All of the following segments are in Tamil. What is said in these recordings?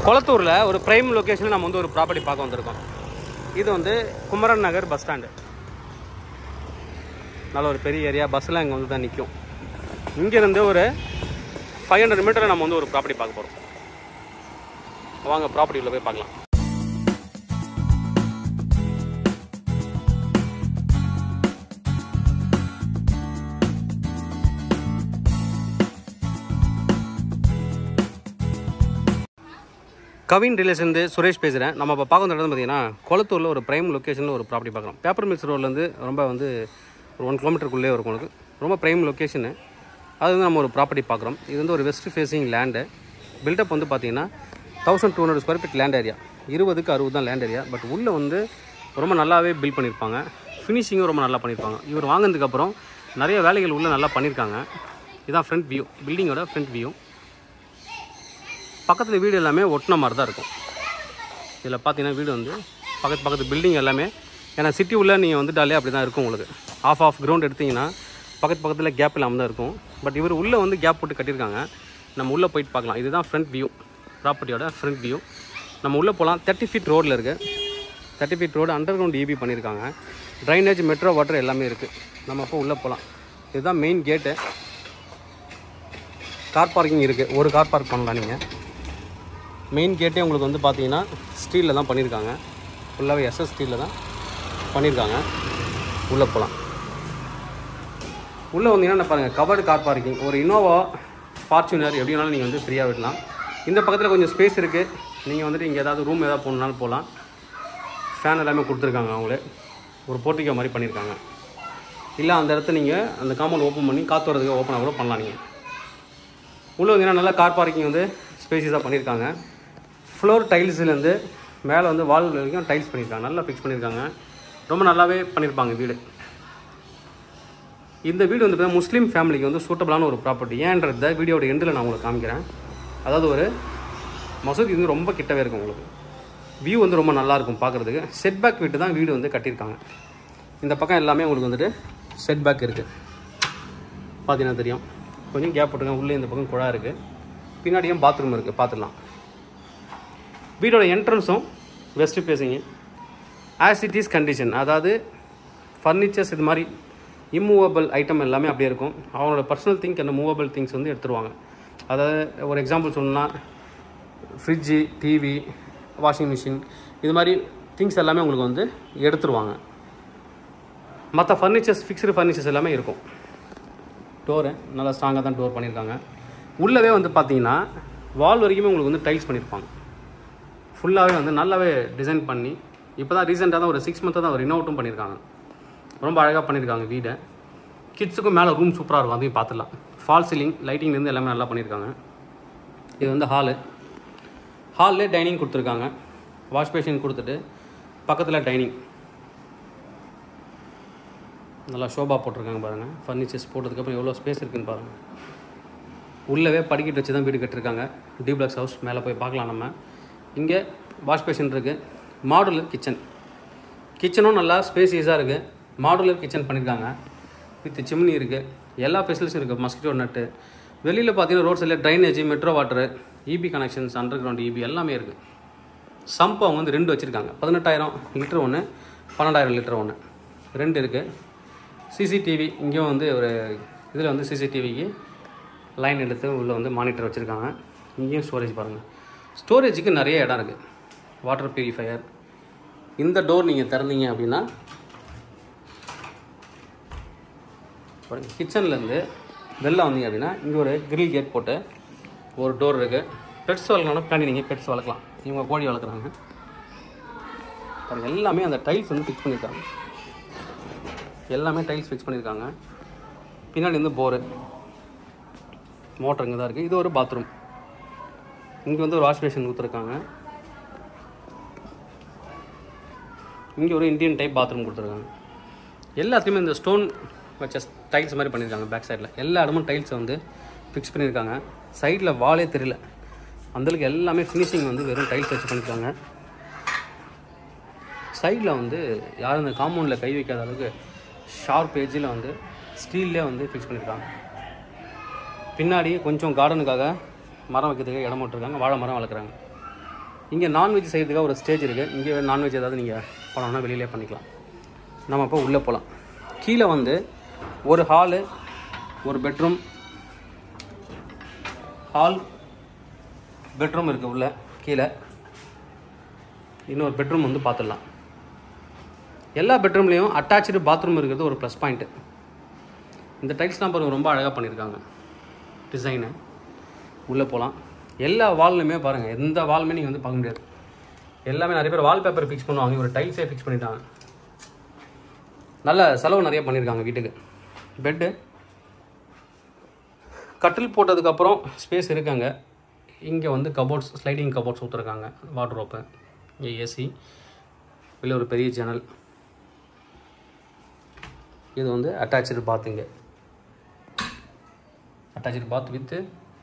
கொளத்தூரில் ஒரு பிரைம் லொக்கேஷனில் நம்ம வந்து ஒரு ப்ராப்பர்ட்டி பார்க்க வந்திருக்கோம் இது வந்து குமரன் நகர் பஸ் ஸ்டாண்டு நல்ல ஒரு பெரிய ஏரியா பஸ்ஸில் இங்கே வந்து தான் நிற்கும் இங்கேருந்து ஒரு ஃபைவ் ஹண்ட்ரட் மீட்டரில் நம்ம வந்து ஒரு ப்ராப்பர்ட்டி பார்க்க போகிறோம் வாங்க ப்ராப்பர்ட்டி உள்ள போய் பார்க்கலாம் கவின் ரிலேஷன் சுரேஷ் பேசுகிறேன் நம்ம இப்போ பார்க்க வந்த இடம் பார்த்தீங்கன்னா கொளத்தூரில் ஒரு பிரைம் லொக்கேஷனில் ஒரு ப்ராப்பர்ட்டி பார்க்குறோம் பேப்பர் மில்ஸ் ரோட்லேருந்து ரொம்ப வந்து ஒரு ஒன் கிலோமீட்டருக்குள்ளே இருக்கும் உங்களுக்கு ரொம்ப பிரைம் லொக்கேஷனு அது வந்து நம்ம ஒரு ப்ராப்பர்ட்டி பார்க்குறோம் இது வந்து ஒரு வெஸ்ட் ஃபேஸிங் லேண்டு பில்டப் வந்து பார்த்தீங்கன்னா thousand two hundred square feet land area இருபதுக்கு அறுபது தான் லேண்ட் ஏரியா பட் உள்ளே வந்து ரொம்ப நல்லாவே பில்ட் பண்ணியிருப்பாங்க ஃபினிஷிங்கும் ரொம்ப நல்லா பண்ணியிருப்பாங்க இவர் வாங்கினதுக்கப்புறம் நிறைய வேலைகள் உள்ளே நல்லா பண்ணியிருக்காங்க இதான் ஃப்ரண்ட் வியூ பில்டிங்கோட ஃப்ரண்ட் வியூ பக்கத்தில் வீடு எல்லாமே ஒட்டின மாதிரி தான் இருக்கும் இதில் பார்த்தீங்கன்னா வீடு வந்து பக்கத்து பக்கத்து பில்டிங் எல்லாமே ஏன்னா சிட்டி உள்ள நீங்கள் வந்துட்டாலே அப்படி தான் இருக்கும் உங்களுக்கு ஆஃப் ஆஃப் கிரவுண்ட் எடுத்தீங்கன்னா பக்கத்து பக்கத்தில் கேப் இல்லாமல் தான் இருக்கும் பட் இவர் உள்ளே வந்து கேப் போட்டு கட்டியிருக்காங்க நம்ம உள்ளே போயிட்டு பார்க்கலாம் இதுதான் ஃப்ரண்ட் வியூ ப்ராப்பர்ட்டியோட ஃப்ரண்ட் வியூ நம்ம உள்ளே போகலாம் தேர்ட்டி ஃபீட் ரோடில் இருக்குது thirty feet road underground EB பண்ணியிருக்காங்க ட்ரைனேஜ் மெட்ரோ வாட்டர் எல்லாமே இருக்குது நம்ம அப்போ உள்ளே போகலாம் இதுதான் மெயின் கேட்டு கார் பார்க்கிங் இருக்குது ஒரு கார் பார்க் பண்ணலாம் நீங்கள் மெயின் கேட்டே உங்களுக்கு வந்து பார்த்தீங்கன்னா ஸ்டீலில் தான் பண்ணியிருக்காங்க ஃபுல்லாகவே எஸ்எஸ் ஸ்டீலில் தான் பண்ணியிருக்காங்க உள்ளே போகலாம் உள்ளே வந்தீங்கன்னா பாருங்கள் கவர்டு கார் பார்க்கிங் ஒரு இனோவா ஃபார்ச்சுனர் எப்படி வேணாலும் நீங்கள் வந்து ஃப்ரீயாக விடலாம் இந்த பக்கத்தில் கொஞ்சம் ஸ்பேஸ் இருக்குது நீங்கள் வந்துட்டு இங்கே ஏதாவது ரூம் ஏதாவது போகணுனாலும் போகலாம் ஃபேன் எல்லாமே கொடுத்துருக்காங்க அவங்களே ஒரு போர்ட்டிகோ மாதிரி பண்ணியிருக்காங்க இல்லை அந்த இடத்த நீங்கள் அந்த காம்பவுண்ட் ஓப்பன் பண்ணி காற்று வரதுக்கு ஓப்பனாக கூட பண்ணலாம் நீங்கள் உள்ளே வந்தீங்கன்னா நல்லா கார் பார்க்கிங் வந்து ஸ்பேசியஸாக பண்ணியிருக்காங்க ஃப்ளோர் டைல்ஸ்லேருந்து மேலே வந்து வால் வரைக்கும் டைல்ஸ் பண்ணியிருக்காங்க நல்லா ஃபிக்ஸ் பண்ணியிருக்காங்க ரொம்ப நல்லாவே பண்ணியிருப்பாங்க வீடு இந்த வீடு வந்து பார்த்தீங்கன்னா முஸ்லீம் ஃபேமிலிக்கு வந்து சூட்டபிளான ஒரு ப்ராப்பர்ட்டி ஏன்றத வீடியோட எண்டில் நான் உங்களுக்கு காமிக்கிறேன் அதாவது ஒரு மசூதி வந்து ரொம்ப கிட்டவே இருக்கும் உங்களுக்கு வியூ வந்து ரொம்ப நல்லா இருக்கும் பார்க்குறதுக்கு செட்பேக் வீட்டு தான் வீடு வந்து கட்டியிருக்காங்க இந்த பக்கம் எல்லாமே உங்களுக்கு வந்துட்டு செட்பேக் இருக்குது பார்த்தீங்கன்னா தெரியும் கொஞ்சம் கேப் போட்டுருங்க உள்ளே இந்த பக்கம் குழா இருக்குது பின்னாடியும் பாத்ரூம் இருக்குது பார்த்துடலாம் வீடோட என்ட்ரன்ஸும் west facing as it is condition அதாவது ஃபர்னிச்சர்ஸ் இது மாதிரி இம்மூவபிள் ஐட்டம் எல்லாமே அப்படியே இருக்கும் அவங்களோட பர்சனல் திங்க் அந்த மூவபிள் திங்ஸ் வந்து எடுத்துருவாங்க அதாவது ஒரு எக்ஸாம்பிள் சொல்லணும்னா ஃப்ரிட்ஜு டிவி வாஷிங் மிஷின் இது மாதிரி திங்ஸ் எல்லாமே உங்களுக்கு வந்து எடுத்துருவாங்க மற்ற ஃபர்னிச்சர்ஸ் ஃபிக்ஸ்டு ஃபர்னிச்சர்ஸ் எல்லாமே இருக்கும் டோரு நல்லா ஸ்ட்ராங்காக தான் டோர் பண்ணியிருக்காங்க உள்ளவே வந்து பார்த்தீங்கன்னா வால் வரைக்குமே உங்களுக்கு வந்து டைல்ஸ் பண்ணியிருப்பாங்க ஃபுல்லாகவே வந்து நல்லாவே டிசைன் பண்ணி இப்போ தான் ரீசெண்டாக தான் ஒரு சிக்ஸ் மந்த்தாக தான் ஒரு ரினோவட்டும் பண்ணியிருக்காங்க ரொம்ப அழகாக பண்ணியிருக்காங்க வீடை கிட்ஸுக்கும் மேலே ரூம் சூப்பராக இருக்கும் அதையும் பார்த்துடலாம் ஃபால் சீலிங் லைட்டிங்லேருந்து எல்லாமே நல்லா பண்ணியிருக்காங்க இது வந்து ஹாலு ஹாலில் டைனிங் கொடுத்துருக்காங்க வாஷ் பேஷன் கொடுத்துட்டு பக்கத்தில் டைனிங் நல்லா ஷோபா போட்டிருக்காங்க பாருங்கள் ஃபர்னிச்சர்ஸ் போட்டதுக்கப்புறம் எவ்வளோ ஸ்பேஸ் இருக்குன்னு பாருங்கள் உள்ளவே படிக்கட்டு வச்சு தான் வீடு கட்டிருக்காங்க டிப்ளக்ஸ் ஹவுஸ் மேலே போய் பார்க்கலாம் நம்ம இங்கே வாஷ் பேஷன் இருக்குது மாடுலர் கிச்சன் கிச்சனும் நல்லா ஸ்பேசியஸாக இருக்குது மாடுலர் கிச்சன் பண்ணியிருக்காங்க வித் சிம்னி இருக்குது எல்லா ஃபெசிலிட்டிஸும் இருக்குது மஸ்கிட்டோ நட்டு வெளியில் பார்த்தீங்கன்னா ரோட் சைடில் drainage metro water EB connections underground EB எல்லாமே இருக்குது சம்ப் அவங்க வந்து ரெண்டு வச்சுருக்காங்க பதினெட்டாயிரம் லிட்டர் ஒன்று பன்னெண்டாயிரம் லிட்டர் ஒன்று ரெண்டு இருக்குது சிசிடிவி இங்கேயும் வந்து ஒரு இதில் வந்து சிசிடிவிக்கு லைன் எடுத்து உள்ளே வந்து மானிட்டர் வச்சுருக்காங்க இங்கேயும் ஸ்டோரேஜ் பாருங்கள் ஸ்டோரேஜுக்கு நிறைய இடம் இருக்குது வாட்டர் பியூரிஃபையர் இந்த டோர் நீங்கள் திறந்தீங்க அப்படின்னா கிச்சன்லேருந்து வெளில வந்தீங்க அப்படின்னா இங்கே ஒரு கிரில் கேட் போட்டு ஒரு டோர் இருக்குது பெட்ஸ் வளர்க்கணும் பின்னாடி நீங்கள் பெட்ஸ் வளர்க்கலாம் இவங்க கோழி வளர்க்குறாங்க பாருங்க எல்லாமே அந்த டைல்ஸ் வந்து ஃபிக்ஸ் பண்ணியிருக்காங்க எல்லாமே டைல்ஸ் ஃபிக்ஸ் பண்ணியிருக்காங்க பின்னாடி வந்து போரு மோட்டர் இங்கே தான் இருக்குது இது ஒரு பாத்ரூம் இங்கே வந்து ஒரு வாஷ் பேஷன் கொடுத்துருக்காங்க இங்கே ஒரு இந்தியன் டைப் பாத்ரூம் கொடுத்துருக்காங்க எல்லாத்துலேயுமே இந்த ஸ்டோன் வச்ச டைல்ஸ் மாதிரி பண்ணியிருக்காங்க பேக் சைடில் எல்லா இடமும் டைல்ஸை வந்து ஃபிக்ஸ் பண்ணியிருக்காங்க சைடில் வாலே தெரியல அந்தளவுக்கு எல்லாமே ஃபினிஷிங் வந்து வெறும் டைல்ஸ் வச்சு பண்ணியிருக்காங்க சைடில் வந்து யாரும் இந்த காம்பவுண்டில் கை வைக்காத அளவுக்கு ஷார்ப் ஏஜில் வந்து ஸ்டீல்லே வந்து ஃபிக்ஸ் பண்ணியிருக்காங்க பின்னாடி கொஞ்சம் கார்டனுக்காக மரம் வைக்கிறதுக்கு இடம் விட்டுருக்காங்க வாழை மரம் வளர்க்குறாங்க இங்கே நான்வெஜ் செய்கிறதுக்காக ஒரு ஸ்டேஜ் இருக்குது இங்கே நான்வெஜ் ஏதாவது நீங்கள் பண்ணணும்னா வெளியிலே பண்ணிக்கலாம் நம்ம இப்போ உள்ளே போகலாம் கீழே வந்து ஒரு ஹாலு ஒரு பெட்ரூம் ஹால் பெட்ரூம் இருக்குது உள்ள கீழே இன்னொரு பெட்ரூம் வந்து பார்த்துடலாம் எல்லா பெட்ரூம்லேயும் அட்டாச்சு பாத்ரூம் இருக்கிறது ஒரு ப்ளஸ் பாயிண்ட்டு இந்த டைல்ஸ்லாம் பாருங்கள் ரொம்ப அழகாக பண்ணியிருக்காங்க டிசைனு உள்ளே போகலாம் எல்லா வால்லையுமே பாருங்கள் எந்த வால்மே நீங்கள் வந்து பார்க்க முடியாது எல்லாமே நிறைய பேர் வால்பேப்பர் ஃபிக்ஸ் பண்ணுவாங்க ஒரு டைல்ஸே ஃபிக்ஸ் பண்ணிட்டாங்க நல்ல செலவு நிறைய பண்ணியிருக்காங்க வீட்டுக்கு பெட்டு கட்டில் போட்டதுக்கப்புறம் ஸ்பேஸ் இருக்காங்க இங்கே வந்து கபோர்ட்ஸ் ஸ்லைடிங் கபோர்ட்ஸ் ஊற்றுருக்காங்க வாட்ரோப்பு இங்கே ஏசி வெளில ஒரு பெரிய ஜன்னல் இது வந்து அட்டாச்சு பாத்துங்க அட்டாச்சு பாத் வித்து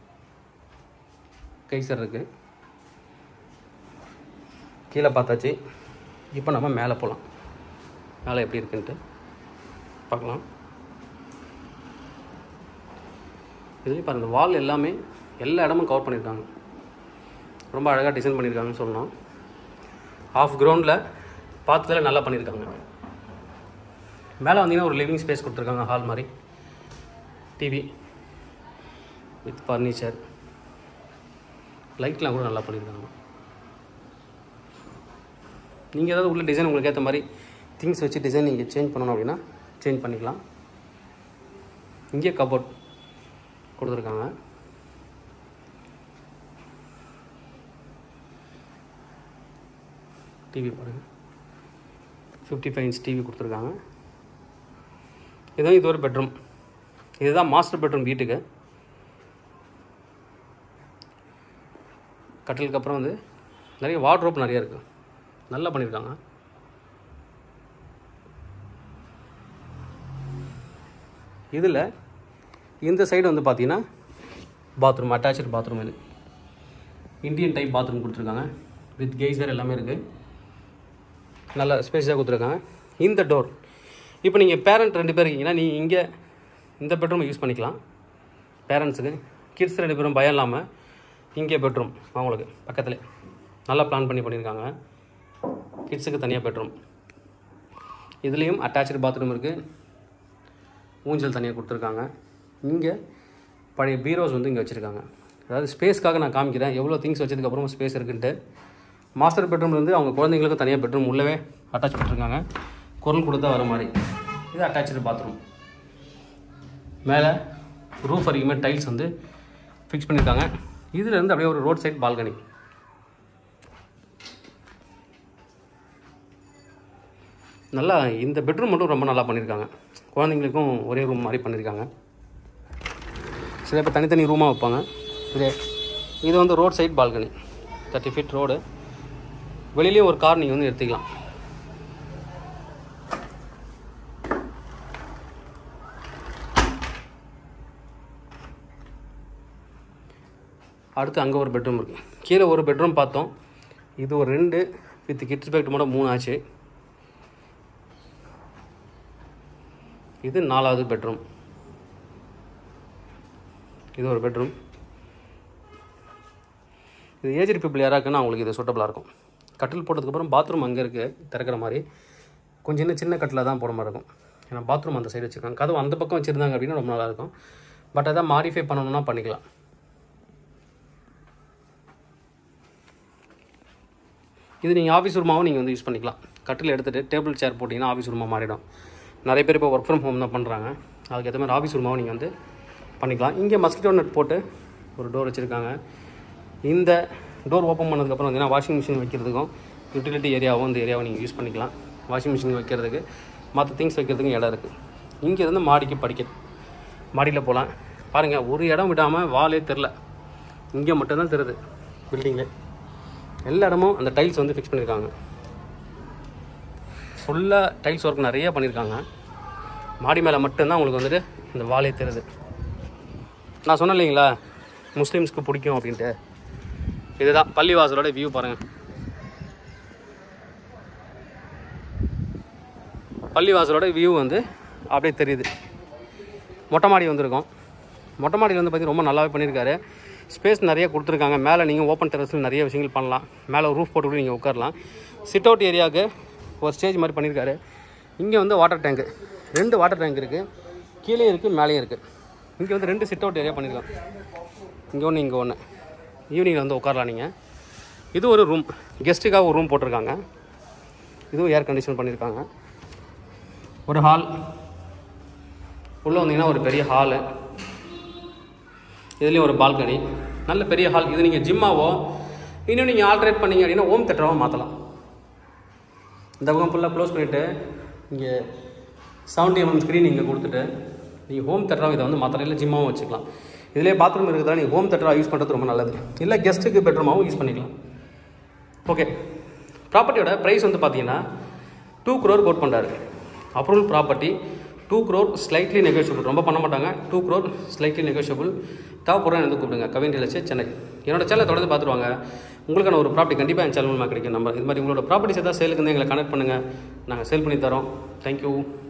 கைசர் இருக்குது கீழே பார்த்தாச்சு இப்போ நம்ம மேலே போகலாம் மேலே எப்படி இருக்குன்ட்டு பார்க்கலாம் இதுலேயும் பாருங்கள் வால் எல்லாமே எல்லா இடமும் கவர் பண்ணியிருக்காங்க ரொம்ப அழகாக டிசைன் பண்ணியிருக்காங்கன்னு சொல்லணும் ஆஃப் கிரவுண்டில் பார்த்ததில் நல்லா பண்ணியிருக்காங்க மேலே வந்தீங்கன்னா ஒரு லிவிங் ஸ்பேஸ் கொடுத்துருக்காங்க ஹால் மாதிரி டிவி வித் ஃபர்னிச்சர் லைட்லாம் கூட நல்லா பண்ணியிருக்காங்க நீங்கள் ஏதாவது உள்ள டிசைன் உங்களுக்கு ஏற்ற மாதிரி திங்ஸ் வச்சு டிசைன் நீங்கள் சேஞ்ச் பண்ணணும் அப்படின்னா சேஞ்ச் பண்ணிக்கலாம் இங்கே கபோர்ட் கொடுத்துருக்காங்க டிவி பாருங்கள் ஃபிஃப்டி ஃபைவ் இன்ச் டிவி கொடுத்துருக்காங்க இதுதான் இது ஒரு பெட்ரூம் இதுதான் மாஸ்டர் பெட்ரூம் வீட்டுக்கு கட்டிலுக்கு அப்புறம் வந்து நிறைய வார்ட்ரோப் நிறைய இருக்குது நல்லா பண்ணியிருக்காங்க இதில் இந்த சைடு வந்து பார்த்தீங்கன்னா பாத்ரூம் அட்டாச்சு பாத்ரூம் இது இந்தியன் டைப் பாத்ரூம் கொடுத்துருக்காங்க வித் கெய்சர் எல்லாமே இருக்குது நல்ல ஸ்பேஸாக கொடுத்துருக்காங்க இந்த டோர் இப்போ நீங்கள் பேரண்ட் ரெண்டு பேர் இருக்கீங்கன்னா நீங்கள் இங்கே இந்த பெட்ரூமை யூஸ் பண்ணிக்கலாம் பேரண்ட்ஸுக்கு கிட்ஸ் ரெண்டு பேரும் பயம் இல்லாமல் இங்கே பெட்ரூம் அவங்களுக்கு பக்கத்தில் நல்லா பிளான் பண்ணி பண்ணியிருக்காங்க கிட்ஸுக்கு தனியாக பெட்ரூம் இதுலேயும் அட்டாச்சு பாத்ரூம் இருக்குது ஊஞ்சல் தனியாக கொடுத்துருக்காங்க இங்கே பழைய பீரோஸ் வந்து இங்கே வச்சுருக்காங்க அதாவது ஸ்பேஸ்க்காக நான் காமிக்கிறேன் எவ்வளோ திங்ஸ் வச்சதுக்கப்புறம் ஸ்பேஸ் இருக்குன்ட்டு மாஸ்டர் பெட்ரூம் வந்து அவங்க குழந்தைங்களுக்கு தனியாக பெட்ரூம் உள்ளவே அட்டாச் பண்ணிருக்காங்க குரல் கொடுத்தா வர மாதிரி இது அட்டாச்சு பாத்ரூம் மேலே ரூஃப் வரைக்குமே டைல்ஸ் வந்து ஃபிக்ஸ் பண்ணியிருக்காங்க இதுலேருந்து அப்படியே ஒரு ரோட் சைட் பால்கனி நல்லா இந்த பெட்ரூம் மட்டும் ரொம்ப நல்லா பண்ணியிருக்காங்க குழந்தைங்களுக்கும் ஒரே ரூம் மாதிரி பண்ணியிருக்காங்க சில பேர் தனித்தனி ரூமாக வைப்பாங்க இது இது வந்து road side balcony thirty feet road வெளியிலேயும் ஒரு கார் நீங்கள் வந்து எடுத்துக்கலாம் அடுத்து அங்கே ஒரு பெட்ரூம் இருக்குது கீழே ஒரு பெட்ரூம் பார்த்தோம் இது ஒரு ரெண்டு வித் கிட்ஸ் பெட்ரூமோட மூணு ஆச்சு இது நாலாவது பெட்ரூம் இது ஒரு பெட்ரூம் இது ஏஜ்டு பீப்புள் யாராக்குன்னா அவங்களுக்கு இது சூட்டபுளாக இருக்கும் கட்டில் போட்டதுக்கப்புறம் பாத்ரூம் அங்கே இருக்குது திறக்கிற மாதிரி கொஞ்சம் இன்னும் சின்ன கட்டில் தான் போட மாதிரி இருக்கும் ஏன்னா பாத்ரூம் அந்த சைடு வச்சுருக்காங்க கதவு அந்த பக்கம் வச்சுருந்தாங்க அப்படின்னா ரொம்ப நல்லாயிருக்கும் பட் அதை மாடிஃபை பண்ணணும்னா பண்ணிக்கலாம் இது நீங்கள் ஆஃபீஸ் ரூமாவும் நீங்கள் வந்து யூஸ் பண்ணிக்கலாம் கட்டில் எடுத்துகிட்டு டேபிள் சேர் போட்டிங்கன்னா ஆஃபீஸ் ரூமாக மாறிடும் நிறைய பேர் இப்போ ஒர்க் ஃப்ரம் ஹோம் தான் பண்ணுறாங்க அதுக்கு ஏற்ற மாதிரி ஆஃபீஸ் ரூமாவும் நீங்கள் வந்து பண்ணிக்கலாம் இங்கே மஸ்கிட்டோ நெட் போட்டு ஒரு டோர் வச்சுருக்காங்க இந்த டோர் ஓப்பன் பண்ணதுக்கப்புறம் பார்த்தீங்கன்னா வாஷிங் மிஷின் வைக்கிறதுக்கும் யூட்டிலிட்டி ஏரியாவும் இந்த ஏரியாவை நீங்கள் யூஸ் பண்ணிக்கலாம் வாஷிங் மிஷின் வைக்கிறதுக்கு மற்ற திங்ஸ் வைக்கிறதுக்கும் இடம் இருக்குது இங்கே இருந்து மாடிக்கு படிக்க மாடியில் போகலாம் பாருங்கள் ஒரு இடம் விடாமல் வாலே தெரில இங்கே மட்டும்தான் தெரியுது பில்டிங்கில் எல்லா இடமும் அந்த டைல்ஸ் வந்து ஃபிக்ஸ் பண்ணியிருக்காங்க ஃபுல்லாக டைல்ஸ் ஒர்க் நிறைய பண்ணியிருக்காங்க மாடி மேலே மட்டும்தான் உங்களுக்கு வந்துட்டு இந்த வாலே தெரியுது நான் சொன்னேன் இல்லைங்களா முஸ்லீம்ஸ்க்கு பிடிக்கும் அப்படின்ட்டு இதுதான் பள்ளிவாசலோட வியூ பாருங்கள் பள்ளிவாசலோட வியூ வந்து அப்படியே தெரியுது மொட்டை மாடி வந்திருக்கோம் மொட்டை மாடியில் வந்து பார்த்திங்கன்னா ரொம்ப நல்லாவே பண்ணியிருக்காரு ஸ்பேஸ் நிறைய கொடுத்துருக்காங்க மேலே நீங்கள் ஓப்பன் டெரஸில் நிறைய விஷயங்கள் பண்ணலாம் மேலே ரூஃப் போட்டு கூட நீங்கள் உட்காரலாம் சிட் அவுட் ஏரியாவுக்கு ஒரு ஸ்டேஜ் மாதிரி பண்ணியிருக்காரு இங்கே வந்து வாட்டர் டேங்க்கு ரெண்டு வாட்டர் டேங்க் இருக்குது கீழே இருக்குது மேலேயும் இருக்குது இங்கே வந்து ரெண்டு சிட் அவுட் ஏரியா பண்ணிக்கலாம் இங்கே ஒன்று இங்கே ஒன்று ஈவினிங்கில் வந்து உட்காரலாம் நீங்கள் இது ஒரு ரூம் கெஸ்ட்டுக்காக ஒரு ரூம் போட்டிருக்காங்க இதுவும் ஏர் கண்டிஷன் பண்ணியிருக்காங்க ஒரு ஹால் உள்ளே வந்தீங்கன்னா ஒரு பெரிய ஹாலு இதுலேயும் ஒரு பால்கனி நல்ல பெரிய ஹால் இது நீங்கள் ஜிம்மாவோ இன்னும் நீங்கள் ஆல்ட்ரேட் பண்ணீங்க அப்படின்னா ஹோம் தேட்டராகவும் மாற்றலாம் இந்த பக்கம் ஃபுல்லாக க்ளோஸ் பண்ணிவிட்டு இங்கே செவன்டி எம்எம் ஸ்க்ரீன் இங்கே கொடுத்துட்டு நீங்கள் ஹோம் தேட்டராகவும் இதை வந்து மாற்றலாம் இல்லை ஜிம்மாவும் வச்சுக்கலாம் இதிலே பாத்ரூம் இருக்குதா நீங்கள் ஹோம் தேட்டராக யூஸ் பண்ணுறது ரொம்ப நல்லது இல்லை கெஸ்ட்டுக்கு பெட்ரூமாகவும் யூஸ் பண்ணிக்கலாம் ஓகே ப்ராப்பர்ட்டியோட ப்ரைஸ் வந்து பார்த்தீங்கன்னா டூ க்ரோர் கோட் பண்ணுறாரு approval property two crore slightly negotiable ரொம்ப பண்ண மாட்டாங்க டூ க்ரோர் ஸ்லைட்லி நெகோஷியபிள் தேவைப்படுறேன் வந்து கூப்பிடுங்க கவின் ரியல்ஸே சென்னை என்னோட சேனலை தொடர்ந்து பார்த்துருவாங்க உங்களுக்கான ஒரு ப்ராப்பர்ட்டி கண்டிப்பாக என் சேனல் மூலமாக கிடைக்கும் நம்ம இது மாதிரி உங்களோட ப்ராப்பர்ட்டிஸ் ஏதாவது சேலுக்கு வந்து எங்களை கனெக்ட் பண்ணுங்கள் நாங்கள் சேல் பண்ணி தரோம் தேங்க்யூ